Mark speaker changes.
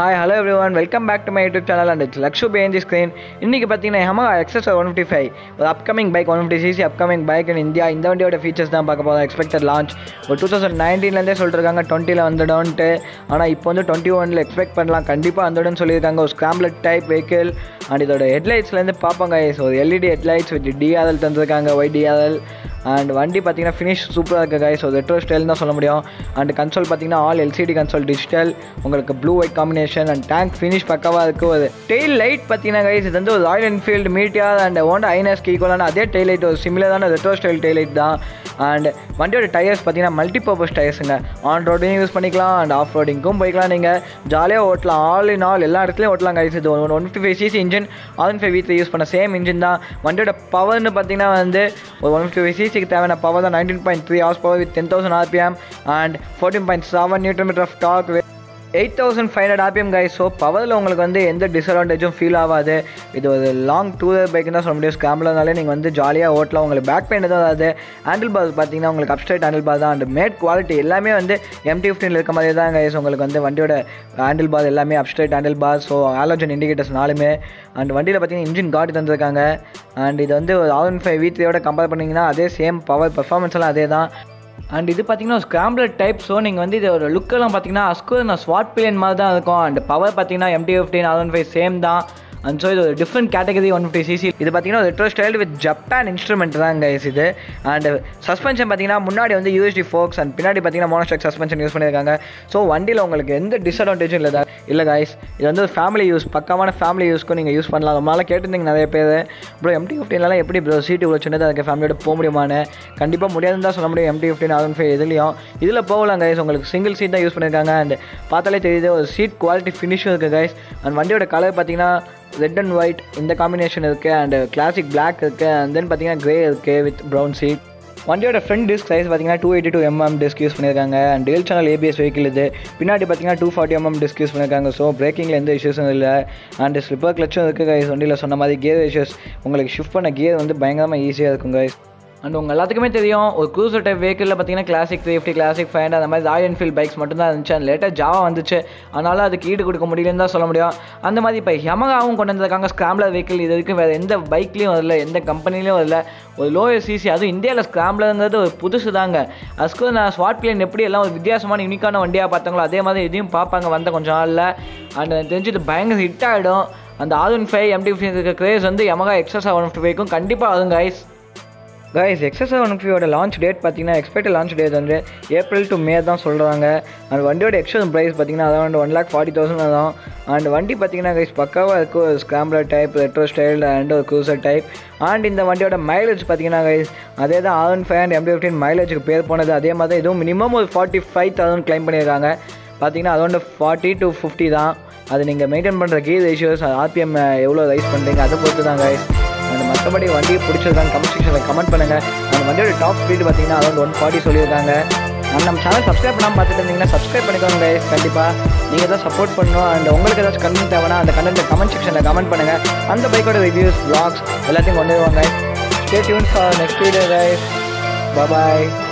Speaker 1: hi hello everyone welcome back to my YouTube channel and it's Lakshu பேஞ்சி screen இன்றைக்கி பார்த்தீங்கன்னா Yamaha எக்ஸஸ் one fifty five ஒரு upcoming bike one fifty CC upcoming bike in India இந்த வண்டியோட features தான் பார்க்க போகிறோம் எக்ஸ்பெக்டட் லான்ச் ஒரு டூ தௌசண்ட் நைன்டீன்லேருந்தே சொல்லிருக்காங்க டுவெண்ட்டியில் வந்துடும்ன்ட்டு ஆனால் இப்போ வந்து டுவெண்ட்டி ஒனில் எக்ஸ்பெக்ட் பண்ணலாம் கண்டிப்பாக வந்துடும்னு சொல்லியிருக்காங்க ஒரு ஸ்க்ராம்லெட் டைப் வெஹிக்கிள் அண்ட் இதோட ஹெட்லைட்ஸ்லேருந்து பார்ப்பாங்க ஒரு எல்இடி ஹெட்லைட்ஸ் வித் டிஆர்எல் தந்திருக்காங்க ஒய் டிஆர்எல் அண்ட் வண்டி பார்த்தீங்கன்னா ஃபினிஷ் சூப்பராக இருக்குது கைஸ் ஒரு ரெட்ரோ ஸ்டைல் தான் சொல்ல முடியும் அண்ட் கன்சோல் பார்த்தீங்கன்னா ஆல் எல்சிடி கன்சோல் டிஜிட்டல் உங்களுக்கு blue white combination and tank finish பக்கவாக இருக்குது ஒரு டெயில் லைட் பார்த்தீங்கன்னா கைஸ் இது வந்து ஒரு Royal Enfield Meteor and Honda ஐனஸ்க்கு ஈக்குவலான அதே டெயில் லைட் ஒரு சிமிலரான ரெட்ரோ ஸ்டைல் டெயில் லைட் தான் அண்ட் வண்டியோட டயர்ஸ் பார்த்தீங்கன்னா மல்டி பர்பஸ் டயர்ஸுங்க ஆன் ரோடையும் யூஸ் பண்ணிக்கலாம் அண்ட் ஆஃப் ரோடிங்க்கும் போய்க்கலாம் நீங்கள் ஜாலியாக ஓட்டலாம் ஆல் இன் ஆல் எல்லா இடத்துலையும் ஓட்டலாம் கைஸ் இது one one fifty five CC engine R five வீட்டில் யூஸ் பண்ண சேம் இன்ஜின் தான் வண்டியோட பவர்னு பார்த்தீங்கன்னா வந்து ஒரு ஒன் ஃபிஃப்டி ஃபைவ் சிசிக்கு தேவையான பவர் தான் nineteen point three horsepower with ten thousand RPM and fourteen point seven newton metre of torque eight thousand five hundred RPM guys so பவரில் உங்களுக்கு வந்து எந்த டிஸ்அட்வான்டேஜும் ஃபீல் ஆகாது இது ஒரு லாங் டூர் பைக்குன்னு தான் சொல்ல முடியும் ஸ்கேம்லனாலே நீங்கள் வந்து ஜாலியாக ஓட்டலாம் உங்களுக்கு பேக் பெயின் தான் அதாவது ஹேண்டில் பார் பார்த்தீங்கன்னா உங்களுக்கு அப்ஸ்டைட் ஹேண்டில் பார் தான் அண்ட் மேட் குவாலிட்டி எல்லாமே வந்து எம்டி ஃபிஃப்டினில் இருக்க மாதிரி தான் கைஸ் உங்களுக்கு வந்து வண்டியோட ஹேண்டில் பார் எல்லாமே அப்ஸ்டைட் handlebar so halogen indicators நாலுமே அண்ட் வண்டியில் பார்த்தீங்கன்னா இன்ஜின் காட்டி தந்திருக்காங்க அண்ட் இது வந்து ஒரு ஆர் ஒன் ஃபைவ் வீத்ரியோட கம்பேர் பண்ணிங்கன்னா அதே சேம் பவர் பர்ஃபார்மன்ஸ் எல்லாம் அதே தான் அண்ட் இது பார்த்தீங்கன்னா ஸ்க்ராம்பிளர் டைப் ஸோ நீங்கள் வந்து இதோட லுக்கெல்லாம் பார்த்தீங்கன்னா அஸ்கூர் நான் ஸ்வாட் பிளியன் மாதிரி தான் இருக்கும் அண்ட் பவர் பார்த்தீங்கன்னா MT fifteen R one five same தான் அண்ட் ஸோ இது ஒரு different category one fifty CC இது பார்த்தீங்கன்னா retro style with Japan instrument தான் கைஸ் இது அண்ட் சஸ்பென்ஷன் பார்த்தீங்கன்னா முன்னாடி வந்து யூஎஸ்டி ஃபோக்ஸ் அண்ட் பின்னாடி பார்த்தீங்கன்னா மோனோஸ்டாக் சஸ்பென்ஷன் யூஸ் பண்ணியிருக்காங்க ஸோ வண்டியில் உங்களுக்கு எந்த டிஸ்அட்வான்டேஜும் இல்லை இல்லை கைஸ் இது வந்து ஃபேமிலி யூஸ் பக்கமான ஃபேமிலி யூஸ்க்கும் நீங்கள் யூஸ் பண்ணலாம் ரொம்ப நாளாக கேட்டிருந்தீங்க நிறைய பேர் ப்ரோ எம்டி ஃபிஃப்டின்லாம் எப்படி ப்ரோ சீட்டு இவ்வளோ சின்னதாக அதுக்கு ஃபேமிலியோட போக முடியுமான்னு கண்டிப்பாக முடியாதுன்னு தான் சொல்ல முடியும் MT fifteen R one five இதுலையும் இதில் போகலாம் கைஸ் உங்களுக்கு சிங்கிள் சீட் தான் யூஸ் பண்ணியிருக்காங்க அண்ட் பார்த்தாலே தெரியுது ஒரு சீட் குவாலிட்டி ஃபினிஷும் இருக்குது கைஸ் அண்ட் வண்டியோட கலர் பார்த்தீங்கன்னா ரெட் அண்ட் ஒயிட் இந்த காம்பினேஷன் இருக்குது அண்ட் கிளாசிக் பிளாக் இருக்குது அண்ட் தென் பார்த்தீங்கன்னா க்ரே இருக்குது வித் ப்ரௌன் சீட் வண்டியோட ஃப்ரண்ட் டிஸ்க் சைஸ் பார்த்தீங்கன்னா two eighty two MM disc use பண்ணியிருக்காங்க and dual channel ABS vehicle இது பின்னாடி பார்த்தீங்கன்னா two forty MM disc use பண்ணியிருக்காங்க ஸோ பிரேக்கிங்கில் எந்த இஷ்யூஸும் இல்லை அண்ட் ஸ்லிப்பர் கிளச்சும் இருக்குது கைஸ் வண்டியில் சொன்ன மாதிரி கியர் இஷ்யூஸ் உங்களுக்கு ஷிஃப்ட் பண்ண கியர் வந்து பயங்கரமாக ஈஸியாக இருக்கும் கைஸ் அண்ட் உங்கள் எல்லாத்துக்குமே தெரியும் ஒரு க்ரூசர் டைப் வெஹிக்கிளில் பார்த்தீங்கன்னா classic three fifty classic five hundred அந்த மாதிரி ராயல் என்ஃபீல்ட் பைக்ஸ் மட்டும் தான் இருந்துச்சு அண்ட் லேட்டாக ஜாவா வந்துச்சு அதனால் அதுக்கு ஈடு கொடுக்க முடியலன்னு தான் சொல்ல முடியும் அந்த மாதிரி இப்போ யமகாவும் கொண்டு வந்திருக்காங்க ஸ்க்ராம்லர் வெஹிக்கிள் இது வரைக்கும் வேறு எந்த பைக்லேயும் வரல எந்த கம்பெனிலையும் வரல ஒரு லோயர் சிசி அதுவும் இந்தியாவில் ஸ்க்ராம்லருங்கிறது ஒரு புதுசு தாங்க அதுக்கு நான் ஸ்வாட் பிளேன் எப்படி எல்லாம் ஒரு வித்தியாசமான யூனிக்கான வண்டியாக பார்த்தாங்களோ அதே மாதிரி இதையும் பார்ப்பாங்க வந்த கொஞ்சம் நாளில் அண்ட் எனக்கு தெரிஞ்சு இது பயங்கர ஹிட் ஆகிடும் அந்த R one five MT fifty இருக்க கிரேஸ் வந்து யமகா எக்ஸஸ் ஒன் ஃபிஃப்டி ஃபைவ்க்கும் கண்டிப்பாக ஆகும் கைஸ் கைஸ் எக்ஸஸ் ஒன் ஃபிஃப்டியோட லான்ச் டேட் பார்த்தீங்கன்னா எக்ஸ்பெக்டட் லான்ச் டேட் வந்து ஏப்ரல் டு மே தான் சொல்கிறாங்க அண்ட் வண்டியோட எக்ஸ்டன் ப்ரைஸ் பார்த்தீங்கன்னா around one lakh forty thousand தான் அண்ட் வண்டி பார்த்தீங்கன்னா கைஸ் பக்காவாக இருக்கும் ஒரு scrambler type retro style and ஒரு க்ரூசர் டைப் அண்ட் இந்த வண்டியோட மைலேஜ் பார்த்தீங்கன்னா கைஸ் அதே தான் R one five and MT fifteen மைலேஜுக்கு பேர் போனது அதே மாதிரி தான் இதுவும் மினிமம் ஒரு ஃபார்ட்டி ஃபைவ் தௌசண்ட் கிளைம் பண்ணியிருக்காங்க பார்த்தீங்கன்னா அது வந்து ஃபார்ட்டி டு ஃபிஃப்டி தான் அது நீங்கள் மெயின்டைன் பண்ணுற கீ ரேஷியோஸ் ஆர்பிஎம் எவ்வளோ ரைஸ் பண்ணுறீங்க அதை பொறுத்து தான் கைஸ் அண்ட் மற்றபடி வண்டி பிடிச்சிருக்காங்க கமெண்ட் செக்ஷனில் கமெண்ட் பண்ணுங்கள் அந்த வண்டியோட டாப் ஸ்பீடு பார்த்தீங்கன்னா அரௌண்ட் ஒன் ஃபார்ட்டி சொல்லியிருக்காங்க அண்ட் நம்ம சேனல் சப்ஸ்கிரைப் பண்ணாமல் பார்த்துட்டு இருந்தீங்கன்னா சப்ஸ்கிரைப் பண்ணிக்கோங்க கைஸ் கண்டிப்பாக நீங்கள் தான் சப்போர்ட் பண்ணணும் அண்ட் உங்களுக்கு ஏதாச்சும் கண்டென்ட் தேவைன்னா அந்த கண்டென்ட் கமெண்ட் செக்ஷனில் கமெண்ட் பண்ணுங்கள் அந்த பைக்கோட ரிவ்யூஸ் vlogs எல்லாத்தையும் கொண்டு வருவாங்க stay tuned for next video guys bye